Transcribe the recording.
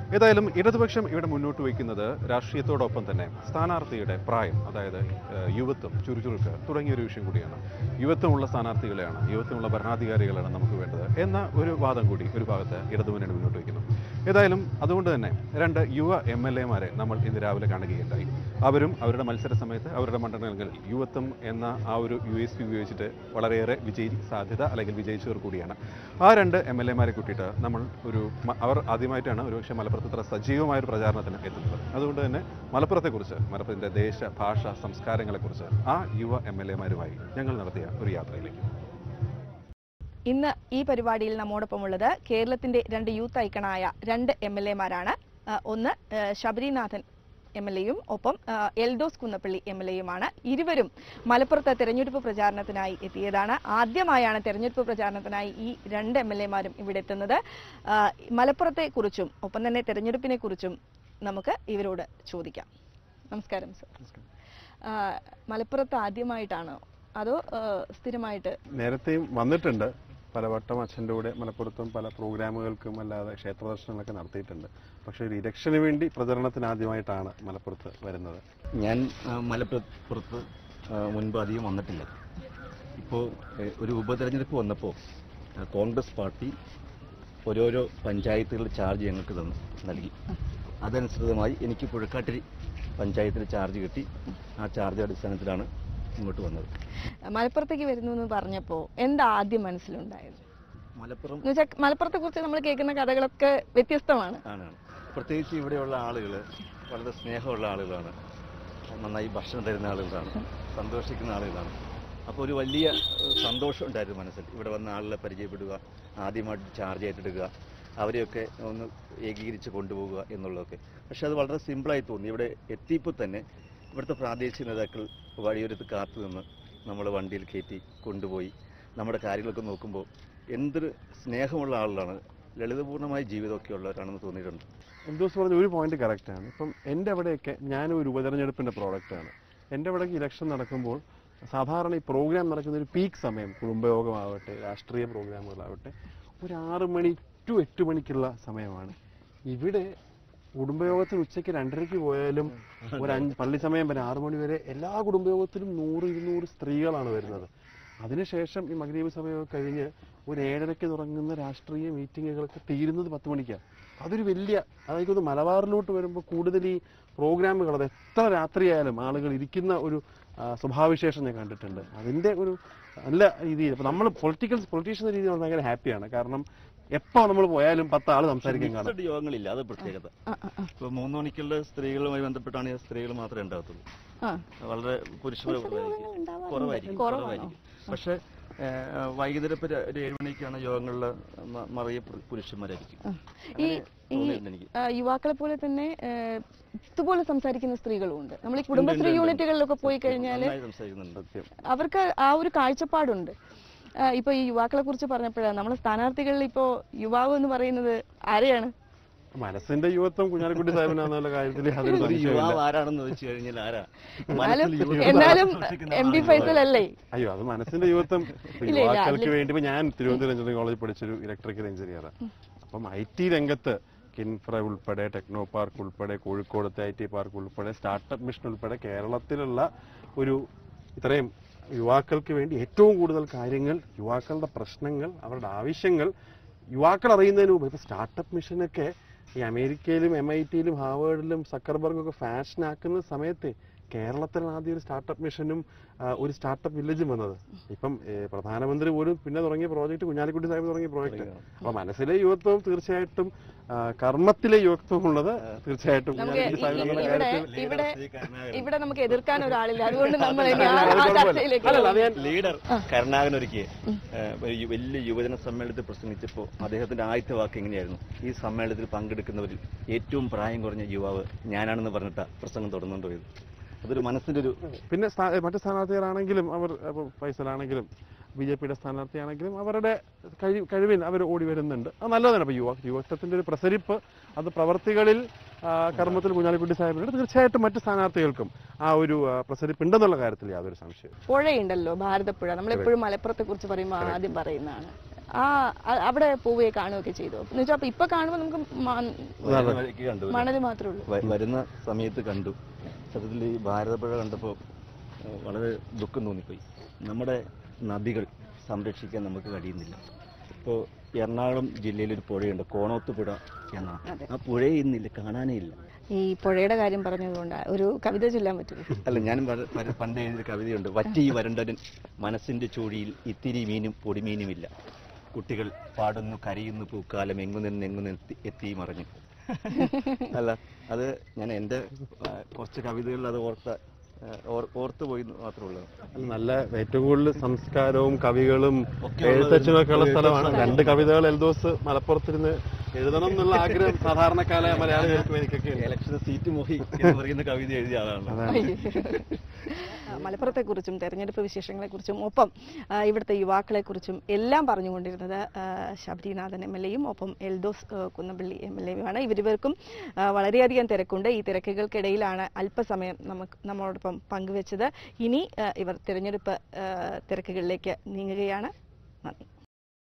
ഏതായാലും ഇടതുപക്ഷം ഇവിടെ മുന്നോട്ട് വയ്ക്കുന്നത് രാഷ്ട്രീയത്തോടൊപ്പം തന്നെ സ്ഥാനാർത്ഥിയുടെ പ്രായം അതായത് ഏഹ്, യുവത്വം ചുരുചുരുക്ക് തുടങ്ങിയ ഒരു വിഷയം കൂടിയാണ് യുവത്വമുള്ള സ്ഥാനാർത്ഥികളെയാണ് യുവത്വമുള്ള ഭരണാധികാരികളാണ് നമുക്ക് വേണ്ടത് എന്ന ഒരു വാദം കൂടി ഒരു ഭാഗത്ത് ഇടതുമുന്നണി മുന്നോട്ട് വയ്ക്കുന്നു ഏതായാലും അതുകൊണ്ട് തന്നെ രണ്ട് യുവ എം എൽ എമാരെ നമ്മൾ ഇന്ന് രാവിലെ കാണുകയുണ്ടായി അവരും അവരുടെ മത്സര സമയത്ത് അവരുടെ മണ്ഡലങ്ങളിൽ യുവത്വം എന്ന ആ ഒരു യു എസ് പി ഉപയോഗിച്ചിട്ട് വളരെയേറെ വിജയി സാധ്യത അല്ലെങ്കിൽ വിജയിച്ചവർ കൂടിയാണ് ആ രണ്ട് എം എൽ എമാരെ കൂട്ടിയിട്ട് നമ്മൾ ഒരു മ- അവർ ആദ്യമായിട്ടാണ് ഒരുപക്ഷെ മലപ്പുറത്ത് ഇത്ര സജീവമായ ഒരു പ്രചാരണത്തിന് എത്തുന്നത് അതുകൊണ്ട് തന്നെ മലപ്പുറത്തെക്കുറിച്ച് മലപ്പുറത്തിൻ്റെ ദേശ ഭാഷ സംസ്കാരങ്ങളെക്കുറിച്ച് ആ യുവ എം എൽ എമാരുമായി ഞങ്ങൾ നടത്തിയ ഒരു യാത്രയിലേക്ക് ഇന്ന് ഈ പരിപാടിയിൽ നമ്മോടൊപ്പമുള്ളത് കേരളത്തിന്റെ രണ്ട് യൂത്ത് ഐക്കണായ രണ്ട് എം എൽ എമാരാണ് ഒന്ന് ആ, ശബരിനാഥൻ എം എൽ എയും ഒപ്പം ആ, എൽദോസ് കുന്നപ്പള്ളി എം എൽ എയുമാണ് ഇരുവരും മലപ്പുറത്ത് തെരഞ്ഞെടുപ്പ് പ്രചാരണത്തിനായി എത്തിയതാണ് ആദ്യമായാണ് തെരഞ്ഞെടുപ്പ് പ്രചാരണത്തിനായി ഈ രണ്ട് എം എൽ എമാരും ഇവിടെ എത്തുന്നത് ആ, മലപ്പുറത്തെ കുറിച്ചും ഒപ്പം തന്നെ തെരഞ്ഞെടുപ്പിനെ കുറിച്ചും നമുക്ക് ഇവരോട് ചോദിക്കാം നമസ്കാരം സർ ആ, മലപ്പുറത്ത് ആദ്യമായിട്ടാണോ അതോ ആ, സ്ഥിരമായിട്ട് നേരത്തെയും വന്നിട്ടുണ്ട് പലവട്ടം അച്ഛൻ്റെ കൂടെ മലപ്പുറത്തും പല പ്രോഗ്രാമുകൾക്കും അല്ലാതെ ക്ഷേത്ര ദർശനങ്ങളൊക്കെ നടത്തിയിട്ടുണ്ട് പക്ഷേ ഒരു ഇലക്ഷന് വേണ്ടി പ്രചരണത്തിന് ആദ്യമായിട്ടാണ് മലപ്പുറത്ത് വരുന്നത് ഞാൻ ആ, മലപ്പുറത്ത് ആ, മുൻപ് അധികം വന്നിട്ടില്ല ഇപ്പോൾ ഒരു ഉപതെരഞ്ഞെടുപ്പ് വന്നപ്പോൾ ആ, കോൺഗ്രസ് പാർട്ടി ഓരോരോ പഞ്ചായത്തുകളുടെ ചാർജ് ഞങ്ങൾക്ക് തന്നു നൽകി അതനുസൃതമായി എനിക്ക് പുഴക്കാട്ടിരി പഞ്ചായത്തിൽ ചാർജ് കിട്ടി ആ ചാർജ് അടിസ്ഥാനത്തിലാണ് ഇങ്ങോട്ട് വന്നത് മലപ്പുറത്തേക്ക് വരുന്നു എന്ന് പറഞ്ഞപ്പോ എന്താ ആദ്യം മനസ്സിലുണ്ടായത് മലപ്പുറം എന്ന് വെച്ചാൽ മലപ്പുറത്തെ കുറിച്ച് നമ്മൾ കേൾക്കുന്ന കഥകളൊക്കെ വ്യത്യസ്തമാണ് ആണാണ് പ്രത്യേകിച്ച് ഇവിടെയുള്ള ആളുകൾ വളരെ സ്നേഹമുള്ള ആളുകളാണ് നന്നായി ഭക്ഷണം തരുന്ന ആളുകളാണ് സന്തോഷിക്കുന്ന ആളുകളാണ് അപ്പോൾ ഒരു വലിയ ഏഹ്, സന്തോഷം ഉണ്ടായിരുന്നു മനസ്സിൽ ഇവിടെ വന്ന ആളുകളെ പരിചയപ്പെടുക ആദ്യമായിട്ട് ചാർജ് ഏറ്റെടുക്കുക അവരെയൊക്കെ ഒന്ന് ഏകീകരിച്ച് കൊണ്ടുപോകുക എന്നുള്ളതൊക്കെ പക്ഷെ അത് വളരെ സിമ്പിളായി തോന്നി ഇവിടെ എത്തിയപ്പോൾ തന്നെ ഇവിടുത്തെ പ്രാദേശിക നേതാക്കൾ വഴിയോരത്ത് കാത്തു നിന്ന് നമ്മളെ വണ്ടിയിൽ കയറ്റി കൊണ്ടുപോയി നമ്മുടെ കാര്യങ്ങളൊക്കെ നോക്കുമ്പോൾ എന്തൊരു സ്നേഹമുള്ള ആളുകളാണ് ലളിതപൂർണ്ണമായ ജീവിതമൊക്കെ ഉള്ളവരാണെന്ന് തോന്നിയിട്ടുണ്ട് എന്തോസ് പറഞ്ഞ ഒരു പോയിന്റ് കറക്റ്റാണ് ഇപ്പം എൻ്റെ അവിടെയൊക്കെ ഞാനും ഒരു ഉപതെരഞ്ഞെടുപ്പിൻ്റെ പ്രോഡക്റ്റാണ് എൻ്റെ അവിടേക്ക് ഇലക്ഷൻ നടക്കുമ്പോൾ സാധാരണ ഈ പ്രോഗ്രാം നടക്കുന്ന ഒരു പീക്ക് സമയം കുടുംബയോഗമാവട്ടെ രാഷ്ട്രീയ പ്രോഗ്രാമുകളാവട്ടെ ഒരു ആറ് മണി ടു എട്ട് മണിക്കുള്ള സമയമാണ് ഇവിടെ കുടുംബയോഗത്തിന് ഉച്ചയ്ക്ക് രണ്ടരയ്ക്ക് പോയാലും ഒരു അഞ്ച് പള്ളി സമയം വരെ ആറു മണി വരെ എല്ലാ കുടുംബയോഗത്തിലും നൂറ് ഇരുന്നൂറ് സ്ത്രീകളാണ് വരുന്നത് അതിനുശേഷം ഈ മകരീബ് സമയമൊക്കെ കഴിഞ്ഞ് ഒരു ഏഴരയ്ക്ക് തുടങ്ങുന്ന രാഷ്ട്രീയ മീറ്റിങ്ങുകളൊക്കെ തീരുന്നത് പത്ത് മണിക്കാണ് അതൊരു വലിയ അതായത് ഇത് മലബാറിലോട്ട് വരുമ്പോൾ കൂടുതൽ ഈ പ്രോഗ്രാമുകൾ അത് എത്ര രാത്രിയായാലും ആളുകൾ ഇരിക്കുന്ന ഒരു ആ, സ്വഭാവവിശേഷം ഞാൻ കണ്ടിട്ടുണ്ട് അതിൻ്റെ ഒരു നല്ല രീതിയിൽ ഇപ്പം നമ്മൾ പൊളിറ്റിക്കൽ പൊളിറ്റീഷ്യൻ എന്ന രീതിയിൽ നമ്മൾ ഭയങ്കര ഹാപ്പിയാണ് കാരണം എപ്പോൾ നമ്മൾ പോയാലും പത്ത് ആൾ സംസാരിക്കാൻ കാണും മിക്സഡ് യോഗങ്ങളില്ല അത് പ്രത്യേകത ആ, ആ, ആ. ഇപ്പൊ മൂന്ന് മണിക്കുള്ള സ്ത്രീകളുമായി ബന്ധപ്പെട്ടാണ് ഈ സ്ത്രീകൾ മാത്രമേ ഉണ്ടാകത്തുള്ളൂ ആ. വളരെ പുരുഷപര യോഗങ്ങൾ ഉണ്ടാവാറുണ്ട്. കുറവായിരിക്കും കുറവാണോ? കുറവായിരിക്കും പക്ഷെ വൈകുന്നേരം ഇപ്പൊ ഒരു- ഒരു ഏഴ് മണിക്കാണ് യോഗങ്ങളിൽ മറിയ പുരുഷന്മാരായിരിക്കും ആ. ഈ അങ്ങനെ ഈ തോന്നിയിട്ടുണ്ട് എനിക്ക് ആ, യുവാക്കളെ പോലെ തന്നെ ആ, ഇതുപോലെ സംസാരിക്കുന്ന സ്ത്രീകളും ഉണ്ട് നമ്മൾ ഈ കുടുംബശ്രീ ഉണ്ട്, ഉണ്ട്. യൂണിറ്റുകളിലൊക്കെ പോയി കഴിഞ്ഞാൽ നന്നായി സംസാരിക്കുന്നുണ്ട് സത്യം അവർക്ക് ആ ഒരു കാഴ്ചപ്പാടുണ്ട് ആ, ഇപ്പൊ ഈ യുവാക്കളെ കുറിച്ച് പറഞ്ഞപ്പോഴാണ് നമ്മൾ സ്ഥാനാർത്ഥികളിൽ ഇപ്പോ യുവാവ് എന്ന് പറയുന്നത് ആരെയാണ് മനസ്സിന്റെ യുവത്വം കുഞ്ഞാലിക്കുട്ടി സാഹിബിനാന്നുള്ള കാര്യത്തിൽ അതൊരു ഒരു സംശയമില്ല യുവാവ് ആരാണെന്ന് ചോദിച്ചു കഴിഞ്ഞാൽ ആരാ എന്നാലും മനസ്സിൽ യുവത്വം എന്നാലും സൃഷ്ടിക്കുന്ന എം ഡി ആളാണ് ഫൈസൽ അല്ലേ അയ്യോ അത് മനസ്സിന്റെ യുവത്വം ഇപ്പൊ ഇല്ല, ഇല്ല, യുവാക്കൾക്ക് അതില് വേണ്ടി ഇപ്പൊ ഞാൻ തിരുവനന്തപുരം എഞ്ചിനീയറിംഗ് കോളേജിൽ പഠിച്ചൊരു ഇലക്ട്രിക്കൽ എഞ്ചിനീയറാണ് അപ്പം ഐ ടി രംഗത്ത് കിൻഫ്ര ഉൾപ്പെടെ ടെക്നോ പാർക്ക് ഉൾപ്പെടെ കോഴിക്കോടത്തെ ഐ ടി പാർക്ക് ഉൾപ്പെടെ സ്റ്റാർട്ടപ്പ് മിഷൻ ഉൾപ്പെടെ കേരളത്തിലുള്ള ഒരു ഇത്രയും യുവാക്കൾക്ക് വേണ്ടി ഏറ്റവും കൂടുതൽ കാര്യങ്ങൾ യുവാക്കളുടെ പ്രശ്നങ്ങൾ അവരുടെ ആവശ്യങ്ങൾ യുവാക്കൾ അറിയുന്നതിന് മുമ്പ് ഇപ്പൊ സ്റ്റാർട്ടപ്പ് മിഷനൊക്കെ ഈ അമേരിക്കയിലും എം ഐ ടിയിലും ഹാവേർഡിലും സക്കർബർഗും ഒക്കെ ഫാഷൻ ആക്കുന്ന സമയത്ത് കേരളത്തിലാണ് ആദ്യം ഒരു സ്റ്റാർട്ടപ്പ് മിഷനും ആ, ഒരു സ്റ്റാർട്ടപ്പ് വില്ലേജും വന്നത് ഇപ്പം ഏ, പ്രധാനമന്ത്രി പോലും പിന്നെ തുടങ്ങിയ പ്രോജക്റ്റ് കുഞ്ഞാലിക്കുട്ടി സാഹിബ് തുടങ്ങിയ പ്രോജക്റ്റ് അപ്പൊ മനസ്സിലെ യുവത്വവും തീർച്ചയായിട്ടും ആ, കർമ്മത്തിലെ യുവത്വം ഉള്ളത് തീർച്ചയായിട്ടും നമുക്ക് കുഞ്ഞാലിക്കുട്ടി സാഹിബ് എന്നുള്ള ഇവിടെ കാര്യത്തിൽ ഇവിടെ ശ്രീ കരുണാകരൻ. ഇവിടെ നമുക്ക് എതിർക്കാൻ ഒരാളില്ല അതുകൊണ്ട് നമ്മൾ ഇനി ആ- അത് ആ കുഴപ്പമില്ല. ചർച്ചയിലേക്ക് അല്ലല്ല, അത് ഞാൻ ലീഡർ കരുണാകരൻ ഒരുക്കിയ വലിയ യുവജന സമ്മേളനത്തിൽ പ്രസംഗിച്ചപ്പോൾ അദ്ദേഹത്തിന്റെ ആദ്യത്തെ വാക്ക് എങ്ങനെയായിരുന്നു ഈ സമ്മേളനത്തിൽ പങ്കെടുക്കുന്നവരിൽ ഏറ്റവും പ്രായം കുറഞ്ഞ യുവാവ് ഞാനാണെന്ന് പറഞ്ഞിട്ടാ പ്രസംഗം തുടർന്നുകൊണ്ട് പോയത് അതൊരു മനസ്സിന്റെ ഒരു പിന്നെ സ്ഥാ- മറ്റ് സ്ഥാനാർത്ഥികളാണെങ്കിലും അവർ ഇപ്പോൾ ഫൈസലാണെങ്കിലും ബി ജെ പിയുടെ സ്ഥാനാർത്ഥിയാണെങ്കിലും അവരുടെ കഴിവ് കഴിവിൽ അവർ ഓടി വരുന്നുണ്ട് അത് നല്ലതാണ് അപ്പോൾ യുവ യുവത്വത്തിൻ്റെ ഒരു പ്രസരിപ്പ് അത് പ്രവർത്തികളിൽ ആ, കർമ്മത്തിൽ കുഞ്ഞാലിക്കുട്ടി സാഹിബിനുണ്ട് തീർച്ചയായിട്ടും മറ്റ് സ്ഥാനാർത്ഥികൾക്കും ആ ഒരു ആ, പ്രസരിപ്പ് ഉണ്ടെന്നുള്ള കാര്യത്തിൽ യാതൊരു സംശയവും പുഴയുണ്ടല്ലോ ഭാരതപ്പുഴ നമ്മൾ എപ്പോഴും മലപ്പുറത്തെ കുറിച്ച് പറയുമ്പോൾ ആദ്യം പറയുന്നതാണ് ആ അ- അവിടെ പോവുകയോ കാണുകയൊക്കെ ചെയ്തു എന്ന് വെച്ചാൽ അപ്പൊ ഇപ്പൊ കാണുമ്പോൾ നമുക്ക് വരുന്ന വഴിക്ക് കണ്ടു മണൽ മാത്രമേ ഉള്ളൂ വ- വരുന്ന സമയത്ത് കണ്ടു സത്യത്തിൽ ഈ ഭാരതപ്പുഴ കണ്ടപ്പോൾ വളരെ ദുഃഖം തോന്നിപ്പോയി നമ്മുടെ നദികൾ സംരക്ഷിക്കാൻ നമുക്ക് കഴിയുന്നില്ല ഇപ്പോൾ എറണാകുളം ജില്ലയിൽ ഒരു പുഴയുണ്ട് കോണോത്ത് പുഴ എന്നാണ് അതെ. ആ പുഴയെ ഇന്നില്ല കാണാനേ ഇല്ല ഈ പുഴയുടെ കാര്യം പറഞ്ഞതുകൊണ്ട് ഒരു കവിത ചൊല്ലാൻ പറ്റുമോ അല്ല ഞാൻ പ- പ- പണ്ട് എഴുതിയ കവിതയുണ്ട് വറ്റി വരണ്ടൻ മനസ്സിന്റെ ചൂടിയിൽ ഇത്തിരി മീനും പൊടിമീനുമില്ല കുട്ടികൾ പാടുന്നു കരയുന്നു പൂക്കാലം എങ്ങു നിന്ന് എങ്ങു നിന്ന് എത്തി- എത്തി മറഞ്ഞു അല്ല അത് ഞാൻ എൻ്റെ ആ, കുറച്ച് കവിതകളിൽ അത് ഓർത്ത ആ, ഓർ- ഓർത്തു പോയി എന്ന് മാത്രമേ ഉള്ളൂ അല്ല, നല്ല ഏറ്റവും കൂടുതൽ സംസ്കാരവും കവികളും ഒക്കെ ഉള്ള എഴുത്തച്ഛനും ഒക്കെ ഉള്ള ഒരു സ്ഥലമാണ് സ്ഥലമാണ്. രണ്ട് കവിതകൾ എൽദോസ് മലപ്പുറത്തിരുന്ന് എഴുതണം എന്നുള്ള ആഗ്രഹം സാധാരണക്കാരായ മലയാളികൾക്കും എനിക്കൊക്കെ ഉണ്ട്. ഇലക്ഷന് സീറ്റ് മോഹി എന്ന് പറയുന്ന കവിത എഴുതിയ ആളാണ് മലപ്പുറത്തെ കുറിച്ചും തെരഞ്ഞെടുപ്പ് വിശേഷങ്ങളെ കുറിച്ചും ഒപ്പം ആ, ഇവിടുത്തെ യുവാക്കളെ കുറിച്ചും എല്ലാം പറഞ്ഞുകൊണ്ടിരുന്നത് ആ, ശബരിനാഥൻ എം എൽ എയും ഒപ്പം എൽദോസ് ആ, കുന്നപ്പള്ളി എം എൽ എയുമാണ് ഇവരിവർക്കും ആ, വളരെയധികം തിരക്കുണ്ട് ഈ തിരക്കുകൾക്കിടയിലാണ് അല്പസമയം നമുക്ക് നമ്മളോടൊപ്പം പങ്കുവെച്ചത് ഇനി ആ, ഇവർ തിരഞ്ഞെടുപ്പ് ആ, തിരക്കുകളിലേക്ക് നീങ്ങുകയാണ് നന്ദി